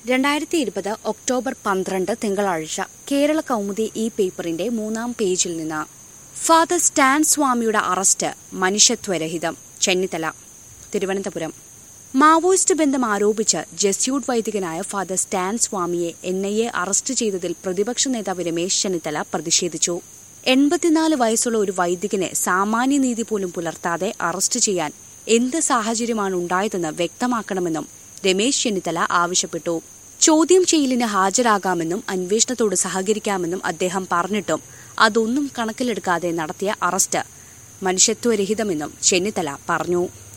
രണ്ടായിരത്തി ഇരുപത് ഒക്ടോബർ പന്ത്രണ്ട് തിങ്കളാഴ്ച കേരള കൗമുദി ഈ പേപ്പറിന്റെ മൂന്നാം പേജിൽ നിന്ന് ഫാദർ സ്റ്റാൻ സ്വാമിയുടെ അറസ്റ്റ് മനുഷ്യത്വരഹിതം ചെന്നിത്തല തിരുവനന്തപുരം മാവോയിസ്റ്റ് ബന്ധം ആരോപിച്ച് ജസ്യൂട്ട് വൈദികനായ ഫാദർ സ്റ്റാൻ സ്വാമിയെ എൻ ഐ എ അറസ്റ്റ് ചെയ്തതിൽ പ്രതിപക്ഷ നേതാവ് രമേശ് ചെന്നിത്തല പ്രതിഷേധിച്ചു എൺപത്തിനാല് വയസ്സുള്ള ഒരു വൈദികനെ സാമാന്യനീതി പോലും പുലർത്താതെ അറസ്റ്റ് ചെയ്യാൻ എന്ത് സാഹചര്യമാണ് ഉണ്ടായതെന്ന് വ്യക്തമാക്കണമെന്നും രമേശ് ചെന്നിത്തല ആവശ്യപ്പെട്ടു ചോദ്യം ചെയ്യലിന് ഹാജരാകാമെന്നും അന്വേഷണത്തോട് സഹകരിക്കാമെന്നും അദ്ദേഹം പറഞ്ഞിട്ടും അതൊന്നും കണക്കിലെടുക്കാതെ നടത്തിയ അറസ്റ്റ് മനുഷ്യത്വരഹിതമെന്നും ചെന്നിത്തല പറഞ്ഞു